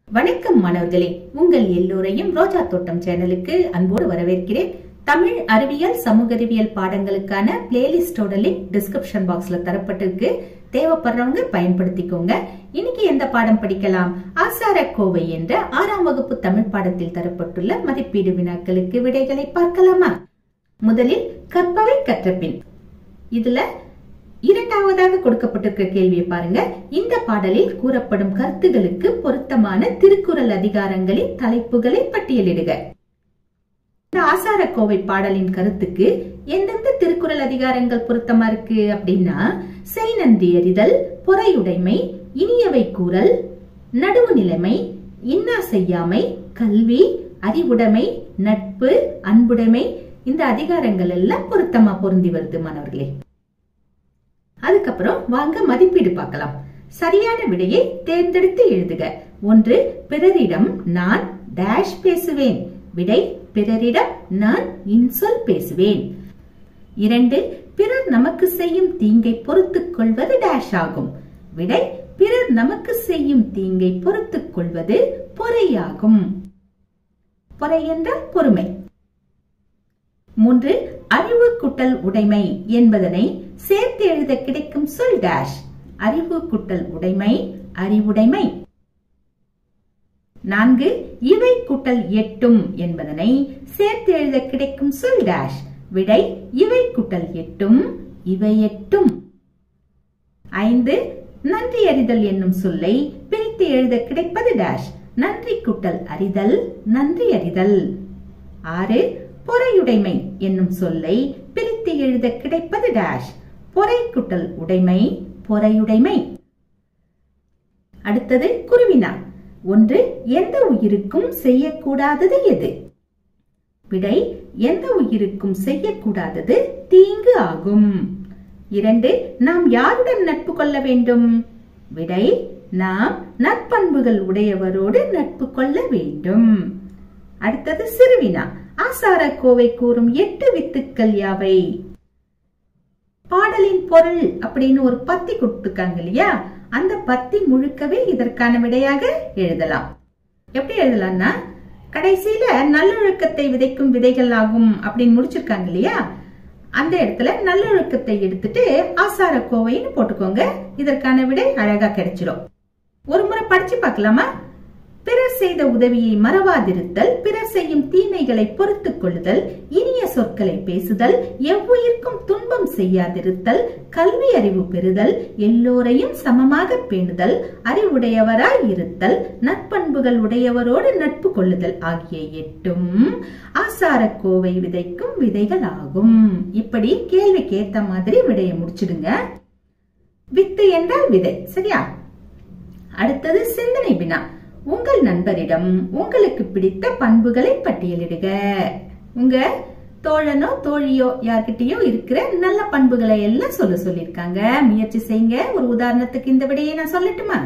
வணக்கம் மாணவர்களே உங்கள் எல்லோரையும் ரோஜா தோட்டம் சேனலுக்கு அன்போடு வரவேற்கிறேன் தமிழ் அறிவியல் சமூக அறிவியல் பாடங்களுக்கான பிளேலிஸ்டோட லிங்க் டிஸ்கிரிப்ஷன் பாக்ஸ்ல தரப்பட்டிருக்கு தேவைப்படுறவங்க பயன்படுத்திக்கோங்க இன்னைக்கு எந்த பாடம் படிக்கலாம் ஆசார கோவை என்ற ஆறாம் வகுப்பு தமிழ் பாடத்தில் தரப்பட்டுள்ள மதிப்பீடு வினாக்களுக்கு விடைகளை பார்க்கலாமா முதலில் கற்பவை கற்றபின் இதுல இரண்டாவதாக கொடுக்கப்பட்டிருக்கிற கேள்வியை பாருங்க இந்த பாடலில் கூறப்படும் கருத்துகளுக்கு பொருத்தமான திருக்குறள் அதிகாரங்களின் தலைப்புகளை பட்டியலிடுக இந்த ஆசார கோவை பாடலின் கருத்துக்கு எந்தெந்த திருக்குறள் அதிகாரங்கள் பொருத்தமா இருக்கு அப்படின்னா செய் நன்றி அறிதல் பொறையுடைமை இனியவை கூறல் நடுவு நிலைமை இன்னா செய்யாமை கல்வி அறிவுடைமை நட்பு அன்புடைமை இந்த அதிகாரங்கள் எல்லாம் பொருத்தமா பொருந்தி வருது மாணவர்களே அதுக்கப்புறம் வாங்க மதிப்பீடு பார்க்கலாம் சரியான விடையை தேர்ந்தெடுத்து எழுதுக ஒன்று பிறரிடம் நான் டேஷ் பேசுவேன் விடை பிறரிடம் நான் இன்சொல் பேசுவேன் இரண்டு பிறர் நமக்கு செய்யும் தீங்கை பொறுத்துக் கொள்வது டேஷ் ஆகும் விடை பிறர் நமக்கு செய்யும் தீங்கை பொறுத்துக் கொள்வது பொறையாகும் பொறை என்றால் பொறுமை மூன்று அறிவு குட்டல் உடைமை என்பதனை சேர்த்து எழுத கிடைக்கும் சொல் டேஷ் அறிவு குட்டல் உடைமை அறிவுடைமை நான்கு இவை குட்டல் எட்டும் என்பதனை சேர்த்து எழுத கிடைக்கும் சொல் டேஷ் விடை இவை குட்டல் எட்டும் இவை எட்டும் ஐந்து நன்றி அறிதல் என்னும் சொல்லை பிரித்து எழுத கிடைப்பது டேஷ் நன்றி குட்டல் அறிதல் நன்றி அறிதல் ஆறு பொறையுடைமை என்னும் சொல்லை பிரித்து எழுத கிடைப்பது டேஷ் பொறை குட்டல் உடைமை பொறையுடைமை அடுத்தது குருவினா ஒன்று எந்த உயிருக்கும் செய்யக்கூடாதது எது விடை எந்த உயிருக்கும் செய்யக்கூடாதது தீங்கு ஆகும் இரண்டு நாம் யாருடன் நட்பு கொள்ள வேண்டும் விடை நாம் நற்பண்புகள் உடையவரோடு நட்பு கொள்ள வேண்டும் அடுத்தது சிறுவினா ஆசார கோவை கூறும் எட்டு வித்துக்கள் யாவை பாடலின் பொருள் அப்படின்னு ஒரு பத்தி கொடுத்துருக்காங்க இல்லையா அந்த பத்தி முழுக்கவே இதற்கான விடையாக எழுதலாம் எப்படி எழுதலாம்னா கடைசியில நல்லொழுக்கத்தை விதைக்கும் விதைகள் ஆகும் அப்படின்னு முடிச்சிருக்காங்க இல்லையா அந்த இடத்துல நல்லொழுக்கத்தை எடுத்துட்டு ஆசார கோவைன்னு போட்டுக்கோங்க இதற்கான விடை அழகா கிடைச்சிடும் ஒரு முறை படிச்சு பார்க்கலாமா பிறர் செய்த உதவியை மறவாதிருத்தல் பிறர் செய்யும் தீமைகளை பொறுத்துக் கொள்ளுதல் இனிய சொற்களை பேசுதல் எவ்வுயிர்க்கும் துன்பம் செய்யாதிருத்தல் கல்வி அறிவு பெறுதல் எல்லோரையும் சமமாக பேணுதல் அறிவுடையவராய் இருத்தல் நற்பண்புகள் உடையவரோடு நட்பு கொள்ளுதல் ஆகிய எட்டும் ஆசார கோவை விதைக்கும் விதைகள் ஆகும் இப்படி கேள்விக்கு ஏத்த மாதிரி விடையை முடிச்சிடுங்க வித்து என்றால் விதை சரியா அடுத்தது சிந்தனை வினா உங்கள் நண்பரிடம் உங்களுக்கு பிடித்த பண்புகளை பட்டியலிடுக உங்க தோழனோ தோழியோ யார்கிட்டயோ இருக்கிற நல்ல பண்புகளை எல்லாம் சொல்ல சொல்லிருக்காங்க முயற்சி செய்யுங்க ஒரு உதாரணத்துக்கு இந்த விடையை நான் சொல்லட்டுமா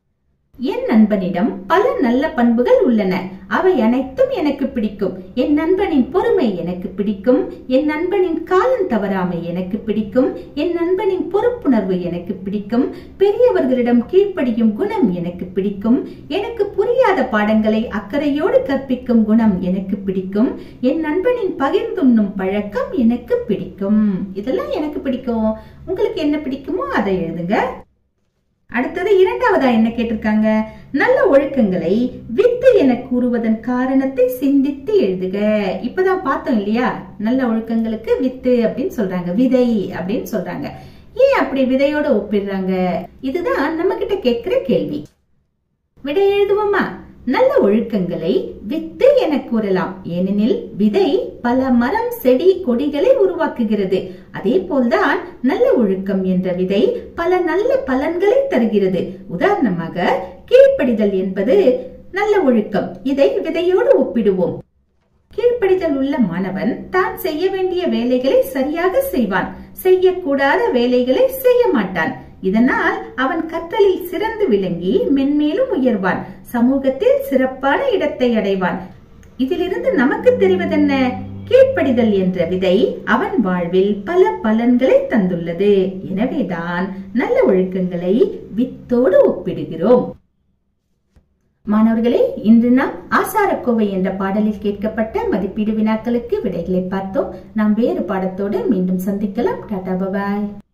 என் நண்பனிடம் பல நல்ல பண்புகள் உள்ளன அவை அனைத்தும் எனக்கு பிடிக்கும் என் நண்பனின் பொறுமை எனக்கு பிடிக்கும் என் நண்பனின் காலம் தவறாமை எனக்கு பிடிக்கும் என் நண்பனின் பொறுப்புணர்வு எனக்கு பிடிக்கும் பெரியவர்களிடம் கீழ்ப்படியும் குணம் எனக்கு பிடிக்கும் எனக்கு புரியாத பாடங்களை அக்கறையோடு கற்பிக்கும் குணம் எனக்கு பிடிக்கும் என் நண்பனின் பகிர்ந்துண்ணும் பழக்கம் எனக்கு பிடிக்கும் இதெல்லாம் எனக்கு பிடிக்கும் உங்களுக்கு என்ன பிடிக்குமோ அதை எழுதுங்க அடுத்தது இரண்டாவதா என்ன கேட்டிருக்காங்க நல்ல ஒழுக்கங்களை வித்து என கூறுவதன் காரணத்தை சிந்தித்து எழுதுக இப்பதான் பார்த்தோம் இல்லையா நல்ல ஒழுக்கங்களுக்கு வித்து அப்படின்னு சொல்றாங்க விதை அப்படின்னு சொல்றாங்க ஏன் அப்படி விதையோட ஒப்பிடுறாங்க இதுதான் நம்ம கிட்ட கேட்கிற கேள்வி விடை எழுதுவோமா நல்ல ஒழுக்கங்களை வித்து என கூறலாம் ஏனெனில் விதை பல மரம் செடி கொடிகளை உருவாக்குகிறது அதே போல்தான் நல்ல ஒழுக்கம் என்ற விதை பல நல்ல பலன்களை தருகிறது உதாரணமாக கீழ்ப்படிதல் என்பது நல்ல ஒழுக்கம் இதை விதையோடு ஒப்பிடுவோம் கீழ்ப்படிதல் உள்ள மாணவன் தான் செய்ய வேண்டிய வேலைகளை சரியாக செய்வான் செய்யக்கூடாத வேலைகளை செய்ய மாட்டான் இதனால் அவன் கற்றலில் சிறந்து விளங்கி மென்மேலும் உயர்வான் சமூகத்தில் சிறப்பான இடத்தை அடைவான் இதிலிருந்து நமக்கு தெரிவதென்ன கீழ்ப்படிதல் என்ற விதை அவன் வாழ்வில் பல பலன்களை தந்துள்ளது எனவேதான் நல்ல ஒழுக்கங்களை வித்தோடு ஒப்பிடுகிறோம் மாணவர்களே இன்று நாம் ஆசாரக்கோவை என்ற பாடலில் கேட்கப்பட்ட மதிப்பீடு வினாக்களுக்கு விடைகளை பார்த்தோம் நாம் வேறு பாடத்தோடு மீண்டும் சந்திக்கலாம் டாடா பபாய்